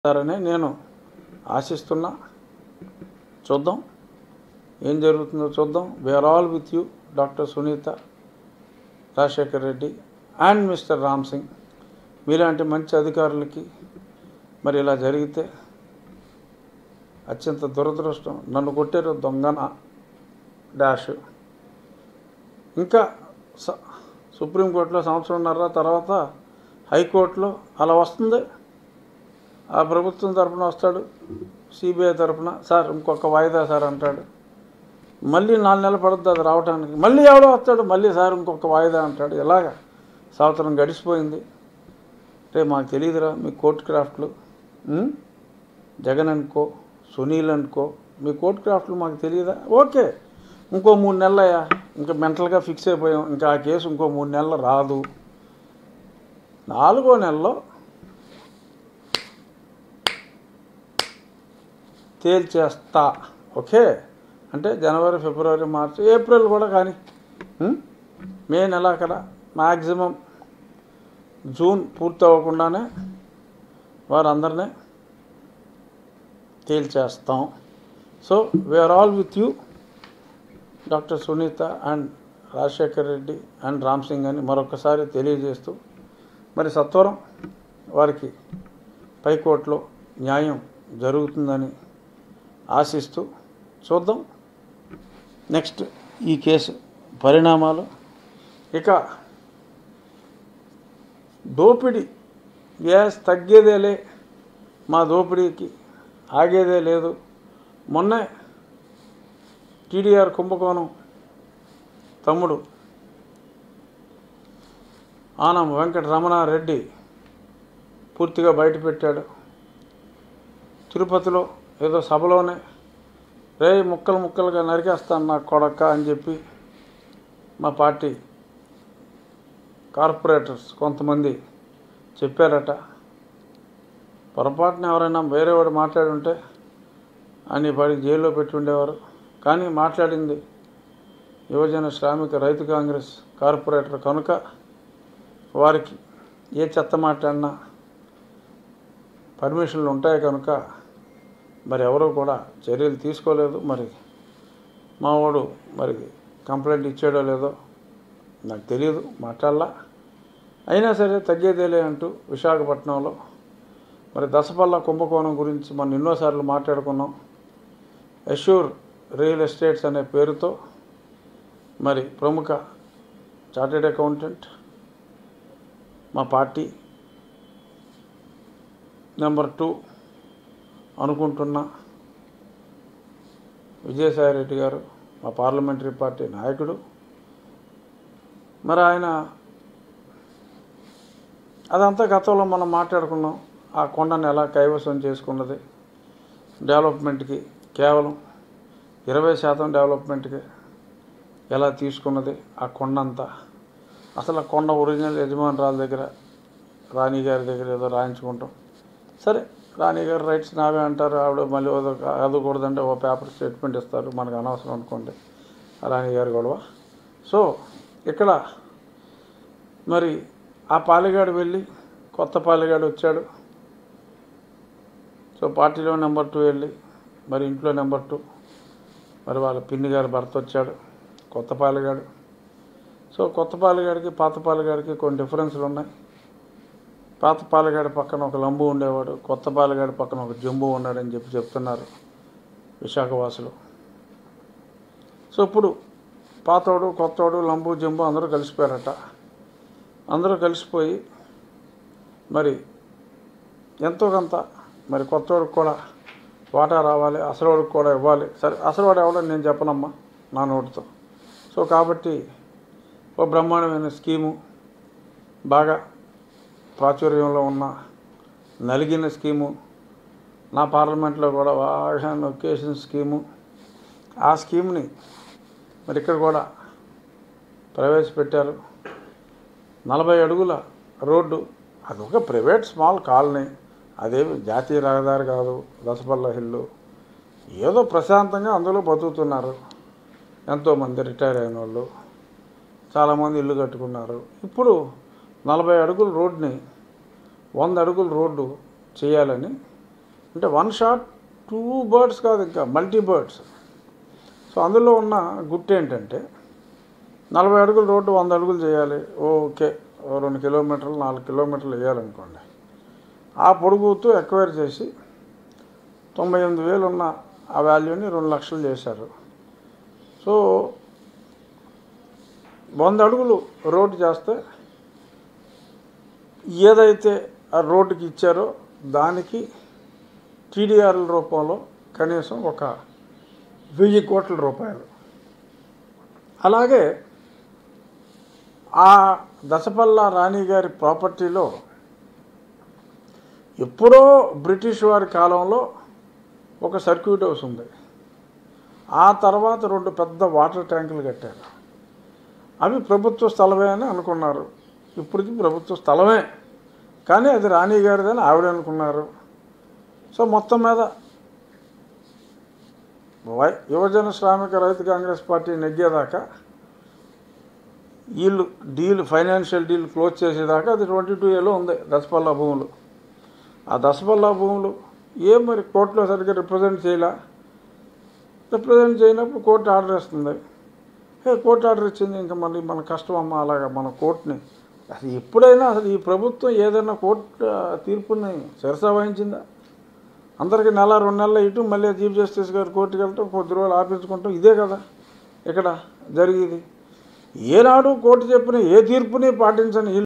చేస్తారని నేను ఆశిస్తున్నా చూద్దాం ఏం జరుగుతుందో చూద్దాం we're all with you doctor Sunitha Rajasekhar Reddy and mister Ram Singh మీలాంటి మంచి అధికారులకి మరి ఇలా జరిగితే అత్యంత దురదృష్టం నన్ను కొట్టారు దొంగన డాష్ ఇంకా స సుప్రీంకోర్టులో సంవత్సరంన్నర తర్వాత హైకోర్టులో అలా వస్తుంది ఆ ప్రభుత్వం తరపున వస్తాడు సిబిఐ తరపున సార్ ఇంకొక వాయిదా సార్ అంటాడు మళ్ళీ నాలుగు నెలలు పడుతుంది అది రావడానికి మళ్ళీ ఎవడో వస్తాడు మళ్ళీ సార్ ఇంకొక వాయిదా అంటాడు ఇలాగ సంవత్సరం గడిచిపోయింది రే మాకు తెలియదురా మీ కోర్ట్ క్రాఫ్ట్లు ఉం? జగన్ అనుకో సునీల్ అనుకో మీ కోర్ట్ క్రాఫ్ట్లు మాకు తెలియదా ఓకే ఇంకో మూడు నెలలయ్యా ఇంకా మెంటల్గా ఫిక్స్ అయిపోయాం ఇంకా ఆ కేసు ఇంకో మూడు నెలలు రాదు నాలుగో నెలలో తేల్చేస్తా ఓకే అంటే జనవరి ఫిబ్రవరి మార్చి ఏప్రిల్ కూడా కానీ ఉం? మే నెలాఖర మ్యాక్సిమం జూన్ పూర్తి అవ్వకుండానే వారందరినీ తేల్చేస్తాం so we're all with you doctor Sunitha and Rajasekhar Reddy and Ram Singh అని మరొకసారి తెలియజేస్తూ మరి సత్వరం వారికి పైకోర్టులో న్యాయం జరుగుతుందని ఆశిస్తూ చూద్దాం నెక్స్ట్ ఈ కేసు పరిణామాలు ఇక దోపిడీ గ్యాస్ తగ్గేదేలే మా దోపిడీకి ఆగేదే లేదు మొన్నే టీడీఆర్ కుంభకోణం తమ్ముడు ఆనం వెంకట రమణారెడ్డి పూర్తిగా బయటపెట్టాడు తిరుపతిలో ఏదో సభలోనే రే ముక్కలు ముక్కలుగా నరికేస్తాను నా కొడక్క అని చెప్పి మా పార్టీ కార్పొరేటర్స్ కొంతమంది చెప్పారట పొరపాటున ఎవరైనా వేరేవాడు మాట్లాడి ఉంటే అని పడి జైల్లో పెట్టి ఉండేవారు కానీ మాట్లాడింది యువజన శ్రామిక రైతు కాంగ్రెస్ కార్పొరేటర్ కనుక వారికి ఏ చెత్త మాట్లాడినా పర్మిషన్లు ఉంటాయి కనుక మరి ఎవరు కూడా చర్యలు తీసుకోలేదు మరి మా వాడు మరి కంప్లైంట్ ఇచ్చాడో లేదో నాకు తెలియదు మాట్లాడలా అయినా సరే తగ్గేదేలే అంటూ విశాఖపట్నంలో మరి దసపల్ల కుంభకోణం గురించి మనం ఎన్నోసార్లు మాట్లాడుకున్నాం అష్యూర్ రియల్ ఎస్టేట్స్ అనే పేరుతో మరి ప్రముఖ చార్టెడ్ అకౌంటెంట్ మా పార్టీ నెంబర్ టూ అనుకుంటున్న విజయసాయి రెడ్డి గారు మా పార్లమెంటరీ పార్టీ నాయకుడు మరి ఆయన అదంతా గతంలో మనం మాట్లాడుకున్నాం ఆ కొండను ఎలా కైవసం చేసుకున్నది డెవలప్మెంట్కి కేవలం ఇరవై శాతం డెవలప్మెంట్కి ఎలా తీసుకున్నది ఆ కొండ అంతా అసలు ఆ కొండ ఒరిజినల్ యజమానురాల దగ్గర రాణి గారి దగ్గర ఏదో రాయించుకుంటాం సరే రాణి గారు రైట్స్ నావే అంటారు ఆవిడ మళ్ళీ ఏదో చదవకూడదంటే ఓ పేపర్ స్టేట్మెంట్ ఇస్తారు మనకు అనవసరం అనుకోండి ఆ రాణి గారి గొడవ సో ఇక్కడ మరి ఆ పాలిగాడు వెళ్ళి కొత్త పాలిగాడు వచ్చాడు సో పార్టీలో నెంబర్ టూ వెళ్ళి మరి ఇంట్లో నెంబర్ టూ మరి వాళ్ళ పిన్ని గారి భర్త వచ్చాడు కొత్త పాలిగాడు సో కొత్త పాలిగాడికి పాత పాలిగాడికి కొన్ని డిఫరెన్స్లు ఉన్నాయి పాత పాలగాడి పక్కన ఒక లంబు ఉండేవాడు కొత్త పాలగాడి పక్కన ఒక జంబు ఉన్నాడని చెప్పి చెప్తున్నారు విశాఖవాసులు సో ఇప్పుడు పాతోడు కొత్తోడు లంబు జంబు అందరూ కలిసిపోయారట అందరూ కలిసిపోయి మరి ఎంతో కొంత మరి కొత్తోడికి కూడా వాటా రావాలి అసలువాడికి కూడా ఇవ్వాలి సరే అసలువాడు ఎవడని నేను చెప్పనమ్మా నా నోటితో సో కాబట్టి ఓ బ్రహ్మాండమైన స్కీము బాగా ప్రాచుర్యంలో ఉన్న నలిగిన స్కీము నా పార్లమెంట్లో కూడా బాగా నొక్కేసిన స్కీము ఆ స్కీమ్ని మరి ఇక్కడ కూడా ప్రవేశపెట్టారు నలభై అడుగుల రోడ్డు అదొక ప్రైవేట్ స్మాల్ కాలనీ అదేమి జాతీయ రహదారి కాదు దసపల్ల హిల్లు ఏదో ప్రశాంతంగా అందులో బతుకుతున్నారు ఎంతోమంది రిటైర్ అయిన వాళ్ళు చాలామంది ఇల్లు కట్టుకున్నారు ఇప్పుడు నలభై అడుగుల రోడ్ని వంద అడుగుల రోడ్డు చేయాలని అంటే వన్ షాట్ టూ బర్డ్స్ కాదు ఇంకా మల్టీ బర్డ్స్ సో అందులో ఉన్న గుట్టు ఏంటంటే నలభై అడుగులు రోడ్డు వంద అడుగులు చేయాలి ఓకే ఓ రెండు కిలోమీటర్లు నాలుగు కిలోమీటర్లు వేయాలనుకోండి ఆ పొడుగుతూ ఎక్వైర్ చేసి తొంభై ఎనిమిది వేలు ఉన్న ఆ వాల్యూని రెండు లక్షలు చేశారు సో వంద అడుగులు రోడ్డు చేస్తే ఏదైతే ఆ రోడ్డుకి ఇచ్చారో దానికి టీడీఆర్ల రూపంలో కనీసం ఒక వెయ్యి కోట్ల రూపాయలు అలాగే ఆ దశపల్ల రాణి గారి ప్రాపర్టీలో ఎప్పుడో బ్రిటిష్ వారి కాలంలో ఒక సర్క్యూట్ హౌస్ ఉంది ఆ తర్వాత రెండు పెద్ద వాటర్ ట్యాంకులు కట్టారు అవి ప్రభుత్వ స్థలమే అని అనుకున్నారు ఇప్పటికి ప్రభుత్వ స్థలమే కానీ అది రాణి గారిదని ఆవిడ అనుకున్నారు సో మొత్తం మీద వై యువజన శ్రామిక రైతు కాంగ్రెస్ పార్టీ నెగ్గేదాకా వీళ్ళు డీల్ ఫైనాన్షియల్ డీల్ క్లోజ్ చేసేదాకా అది ట్వంటీ టూ ఏలో ఉంది దశపల్లా భూములు ఆ దశపల్లా భూములు ఏం మరి కోర్టులో సరిగ్గా రిప్రజెంట్ చేయలే రిప్రజెంట్ చేయనప్పుడు కోర్టు ఆర్డర్ ఇస్తుంది ఏ కోర్టు ఆర్డర్ ఇచ్చింది ఇంకా మళ్ళీ మన కష్టం అమ్మ అలాగా మన కోర్టుని అసలు ఎప్పుడైనా అసలు ఈ ప్రభుత్వం ఏదైనా కోర్టు ఆ, తీర్పుని శిరస వహించిందా అందరికీ నెల రెండు నెలల ఇటు మళ్ళీ చీఫ్ జస్టిస్ గారు కోర్టుకి వెళ్ళటం కొద్ది రోజులు ఆపించుకుంటాం ఇదే కదా ఇక్కడ జరిగేది ఏనాడు కోర్టు చెప్పిన ఏ తీర్పుని పాటించని ఈ